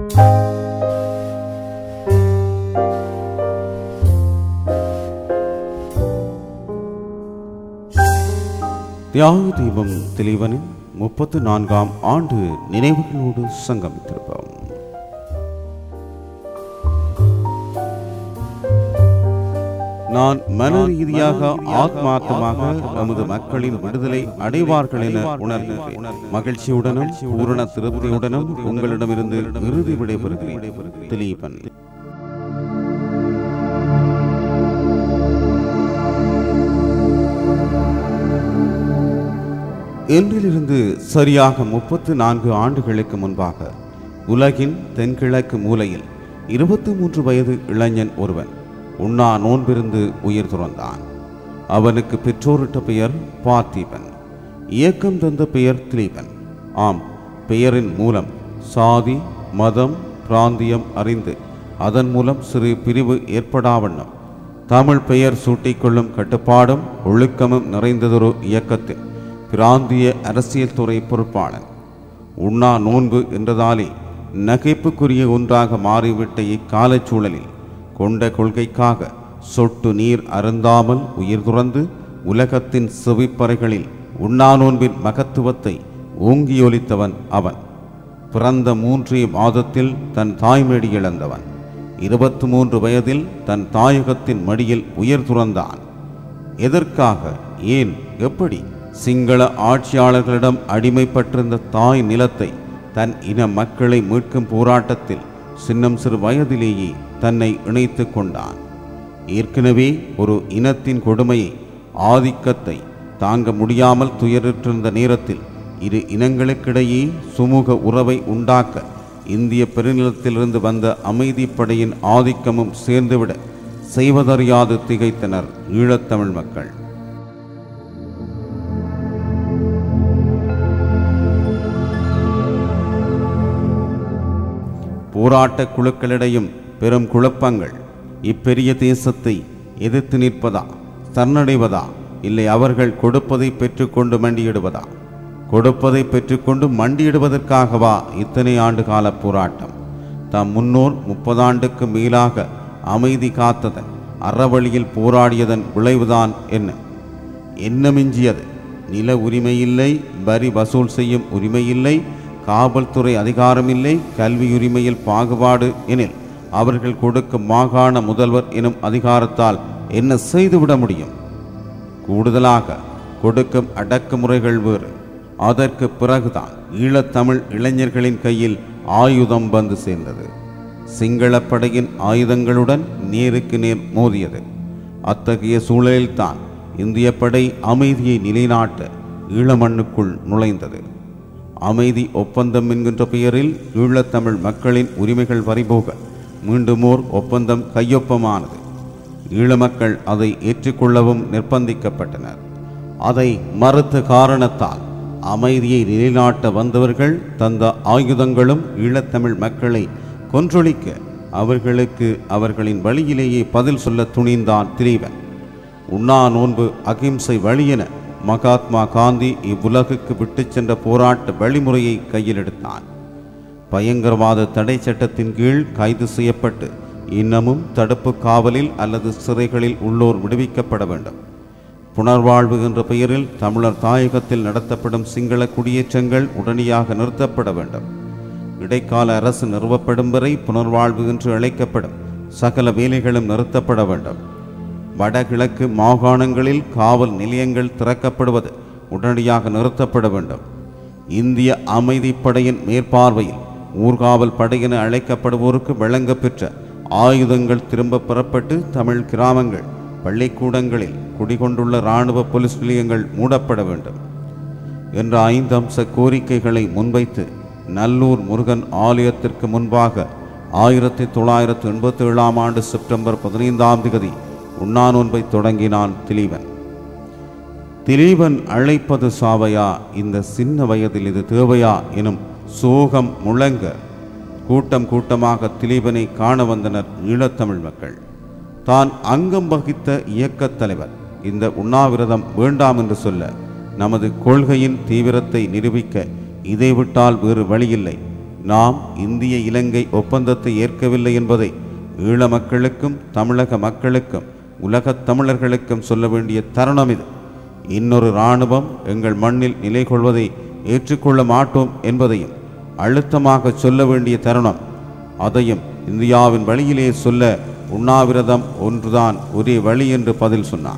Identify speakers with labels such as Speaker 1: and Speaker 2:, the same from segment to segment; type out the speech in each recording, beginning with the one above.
Speaker 1: தியாக தீபம் தெளிவனின் முப்பத்து நான்காம் ஆண்டு நினைவுகளோடு சங்கமித்திருப்போம் நான் மன ரீதியாக ஆத்மார்த்தமாக நமது மக்களின் விடுதலை அடைவார்கள் என உணர்கிறேன் மகிழ்ச்சியுடனும் பூரண திருப்தியுடனும் உங்களிடமிருந்து இறுதி விடைபெறுகிறேன் திலீபன் இன்றிலிருந்து சரியாக முப்பத்து நான்கு ஆண்டுகளுக்கு முன்பாக உலகின் தென்கிழக்கு மூலையில் இருபத்தி மூன்று வயது இளைஞன் ஒருவன் உண்ணா நோன்பிருந்து உயிர் துறந்தான் அவனுக்கு பெற்றோரிட்ட பெயர் பார்த்திபன் இயக்கம் தந்த பெயர் திலீபன் ஆம் பெயரின் மூலம் சாதி மதம் பிராந்தியம் அறிந்து அதன் மூலம் சிறு பிரிவு ஏற்படாவண்ணம் தமிழ் பெயர் சூட்டிக்கொள்ளும் கட்டுப்பாடும் ஒழுக்கமும் நிறைந்ததொரு இயக்கத்தில் பிராந்திய அரசியல் துறை பொறுப்பாளன் உண்ணா நோன்பு என்றதாலே நகைப்புக்குரிய ஒன்றாக மாறிவிட்ட இக்காலச் சூழலில் கொண்ட கொள்கைக்காக சொட்டு நீர் அருந்தாமல் உயிர் துறந்து உலகத்தின் செவிப்பறைகளில் உண்ணா நோன்பின் மகத்துவத்தை ஓங்கியொலித்தவன் அவன் பிறந்த மூன்றே மாதத்தில் தன் தாய்மடி இழந்தவன் இருபத்தி மூன்று வயதில் தன் தாயகத்தின் மடியில் உயிர் துறந்தான் எதற்காக ஏன் எப்படி சிங்கள ஆட்சியாளர்களிடம் அடிமைப்பட்டிருந்த தாய் நிலத்தை தன் இன மக்களை மீட்கும் போராட்டத்தில் சின்னம் சிறு வயதிலேயே தன்னை இணைத்து கொண்டான் ஏற்கனவே ஒரு இனத்தின் கொடுமையை ஆதிக்கத்தை தாங்க முடியாமல் துயரிட்டிருந்த நேரத்தில் இரு இனங்களுக்கிடையே சுமூக உறவை உண்டாக்க இந்திய பெருநிலத்திலிருந்து வந்த அமைதிப்படையின் ஆதிக்கமும் சேர்ந்துவிட செய்வதறியாது திகைத்தனர் ஈழத்தமிழ் மக்கள் போராட்ட குழுக்களிடையும் பெரும் குழப்பங்கள் இப்பெரிய தேசத்தை எதிர்த்து நிற்பதா சரணடைவதா இல்லை அவர்கள் கொடுப்பதை பெற்றுக்கொண்டு மண்டியிடுவதா கொடுப்பதை பெற்றுக்கொண்டு மண்டியிடுவதற்காகவா இத்தனை ஆண்டு கால போராட்டம் தம் முன்னோர் முப்பதாண்டுக்கு மேலாக அமைதி காத்ததன் அறவழியில் போராடியதன் விளைவுதான் என்ன என்ன மிஞ்சியது நில உரிமையில்லை வரி வசூல் செய்யும் உரிமையில்லை காவல்துறை அதிகாரமில்லை கல்வி உரிமையில் பாகுபாடு எனில் அவர்கள் கொடுக்கும் மாகாண முதல்வர் எனும் அதிகாரத்தால் என்ன செய்துவிட முடியும் கூடுதலாக கொடுக்கும் அடக்குமுறைகள் வேறு அதற்கு பிறகுதான் ஈழத்தமிழ் இளைஞர்களின் கையில் ஆயுதம் வந்து சேர்ந்தது சிங்களப் படையின் ஆயுதங்களுடன் நேருக்கு நேர் மோதியது அத்தகைய சூழலில்தான் இந்திய படை அமைதியை நிலைநாட்ட ஈழமண்ணுக்குள் நுழைந்தது அமைதி ஒப்பந்தம் என்கின்ற பெயரில் ஈழத்தமிழ் மக்களின் உரிமைகள் பறிபோக மீண்டுமோர் ஒப்பந்தம் கையொப்பமானது ஈழ மக்கள் அதை ஏற்றுக்கொள்ளவும் நிர்பந்திக்கப்பட்டனர் அதை மறுத்த காரணத்தால் அமைதியை நிலைநாட்ட வந்தவர்கள் தந்த ஆயுதங்களும் ஈழத்தமிழ் மக்களை கொன்றொழிக்க அவர்களுக்கு அவர்களின் வழியிலேயே பதில் சொல்ல துணிந்தான் திலீவன் உண்ணா நோன்பு அகிம்சை வழியென மகாத்மா காந்தி இவ்வுலகுக்கு விட்டுச் சென்ற போராட்ட வழிமுறையை கையில் எடுத்தான் பயங்கரவாத தடை சட்டத்தின் கீழ் கைது செய்யப்பட்டு இன்னமும் தடுப்பு காவலில் அல்லது சிறைகளில் உள்ளோர் விடுவிக்கப்பட வேண்டும் புனர்வாழ்வு என்ற பெயரில் தமிழர் தாயகத்தில் நடத்தப்படும் சிங்கள குடியேற்றங்கள் உடனடியாக நிறுத்தப்பட வேண்டும் இடைக்கால அரசு நிறுவப்படும் வரை புனர்வாழ்வு என்று அழைக்கப்படும் சகல வேலைகளும் நிறுத்தப்பட வேண்டும் வடகிழக்கு மாகாணங்களில் காவல் நிலையங்கள் திறக்கப்படுவது உடனடியாக நிறுத்தப்பட வேண்டும் இந்திய அமைதிப்படையின் மேற்பார்வையில் ஊர்காவல் படை என அழைக்கப்படுவோருக்கு வழங்கப் பெற்ற ஆயுதங்கள் திரும்ப பெறப்பட்டு தமிழ் கிராமங்கள் பள்ளிக்கூடங்களில் குடிகொண்டுள்ள இராணுவ போலீஸ் நிலையங்கள் மூடப்பட வேண்டும் என்ற ஐந்து அம்ச கோரிக்கைகளை முன்வைத்து நல்லூர் முருகன் ஆலயத்திற்கு முன்பாக ஆயிரத்தி தொள்ளாயிரத்தி எண்பத்தி ஏழாம் ஆண்டு செப்டம்பர் பதினைந்தாம் திகதி உண்ணாநோன்பை தொடங்கினான் திலீவன் திலீவன் அழைப்பது சாவையா இந்த சின்ன வயதில் இது தேவையா எனும் சோகம் முழங்க கூட்டம் கூட்டமாக திலீபனை காண வந்தனர் ஈழத்தமிழ் மக்கள் தான் அங்கம் வகித்த இயக்கத் தலைவர் இந்த உண்ணாவிரதம் வேண்டாம் என்று சொல்ல நமது கொள்கையின் தீவிரத்தை நிரூபிக்க இதை விட்டால் வேறு வழியில்லை நாம் இந்திய இலங்கை ஒப்பந்தத்தை ஏற்கவில்லை என்பதை ஈழ மக்களுக்கும் தமிழக மக்களுக்கும் உலகத் தமிழர்களுக்கும் சொல்ல வேண்டிய தருணம் இது இன்னொரு இராணுவம் எங்கள் மண்ணில் நிலை கொள்வதை ஏற்றுக்கொள்ள மாட்டோம் என்பதையும் அழுத்தமாக சொல்ல வேண்டிய தருணம் அதையும் இந்தியாவின் வழியிலே சொல்ல உண்ணாவிரதம் ஒன்றுதான் ஒரே வழி என்று பதில் சொன்னான்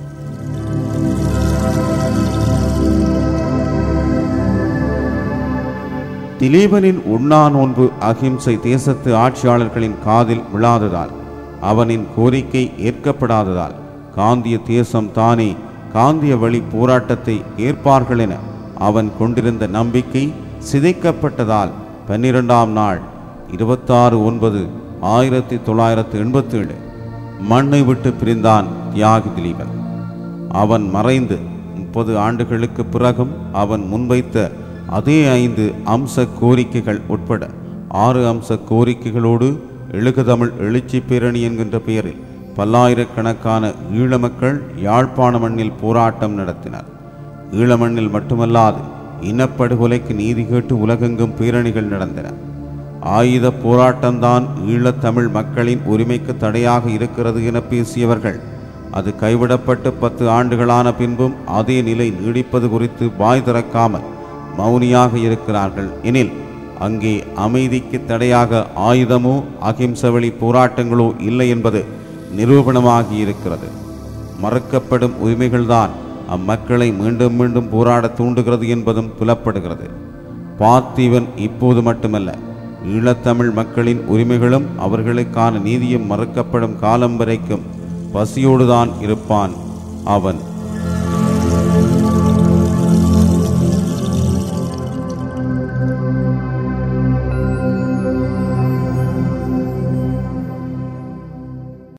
Speaker 1: திலீபனின் உண்ணா நோன்பு அகிம்சை தேசத்து ஆட்சியாளர்களின் காதில் விழாததால் அவனின் கோரிக்கை ஏற்கப்படாததால் காந்திய தேசம் தானே காந்திய வழி போராட்டத்தை ஏற்பார்கள் என அவன் கொண்டிருந்த நம்பிக்கை சிதைக்கப்பட்டதால் பன்னிரெண்டாம் நாள் இருபத்தாறு ஒன்பது ஆயிரத்தி தொள்ளாயிரத்து எண்பத்தேழு மண்ணை விட்டு பிரிந்தான் தியாகி திலீபன் அவன் மறைந்து முப்பது ஆண்டுகளுக்கு பிறகும் அவன் முன்வைத்த அதே ஐந்து அம்ச கோரிக்கைகள் உட்பட ஆறு அம்ச கோரிக்கைகளோடு எழுகுதமிழ் எழுச்சி பேரணி என்கின்ற பெயரில் பல்லாயிரக்கணக்கான ஈழ மக்கள் யாழ்ப்பாண மண்ணில் போராட்டம் நடத்தினர் ஈழ மண்ணில் மட்டுமல்லாது இனப்படுகொலைக்கு நீதி கேட்டு உலகெங்கும் பேரணிகள் நடந்தன ஆயுத போராட்டம்தான் ஈழத்தமிழ் மக்களின் உரிமைக்கு தடையாக இருக்கிறது என பேசியவர்கள் அது கைவிடப்பட்டு பத்து ஆண்டுகளான பின்பும் அதே நிலை நீடிப்பது குறித்து வாய் திறக்காமல் மௌனியாக இருக்கிறார்கள் எனில் அங்கே அமைதிக்கு தடையாக ஆயுதமோ அகிம்சவழி போராட்டங்களோ இல்லை என்பது நிரூபணமாகி இருக்கிறது மறுக்கப்படும் உரிமைகள்தான் அம்மக்களை மீண்டும் மீண்டும் போராட தூண்டுகிறது என்பதும் புலப்படுகிறது பார்த்திவன் இப்போது மட்டுமல்ல ஈழத்தமிழ் மக்களின் உரிமைகளும் அவர்களுக்கான நீதியும் மறுக்கப்படும் காலம் வரைக்கும் பசியோடுதான் இருப்பான் அவன்